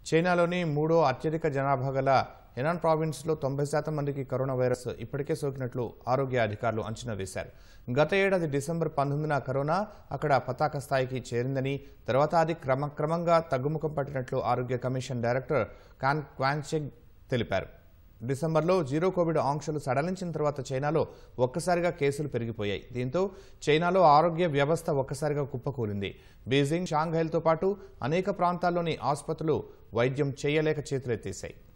చైనాలోని మూడో అత్యధిక జనాభా గల హెనాన్ ప్రావిన్స్లో తొంభై శాతం మందికి కరోనా వైరస్ ఇప్పటికే సోకినట్లు ఆరోగ్య అధికారులు అంచనా వేశారు గత ఏడాది డిసెంబర్ పంతొమ్మిదిన కరోనా అక్కడ పతాక స్థాయికి చేరిందని తర్వాత అది క్రమక్రమంగా తగ్గుముఖం పట్టినట్లు ఆరోగ్య కమిషన్ డైరెక్టర్ కాన్ క్వాన్చెగ్ తెలిపారు డిసెంబర్లో జీరో కోవిడ్ ఆంక్షలు సడలించిన తర్వాత చైనాలో ఒక్కసారిగా కేసులు పెరిగిపోయాయి దీంతో చైనాలో ఆరోగ్య వ్యవస్థ ఒక్కసారిగా కుప్పకూలింది బీజింగ్ షాంఘైలతో పాటు అనేక ప్రాంతాల్లోని ఆసుపత్రులు వైద్యం చేయలేక చేతులెత్తేశాయి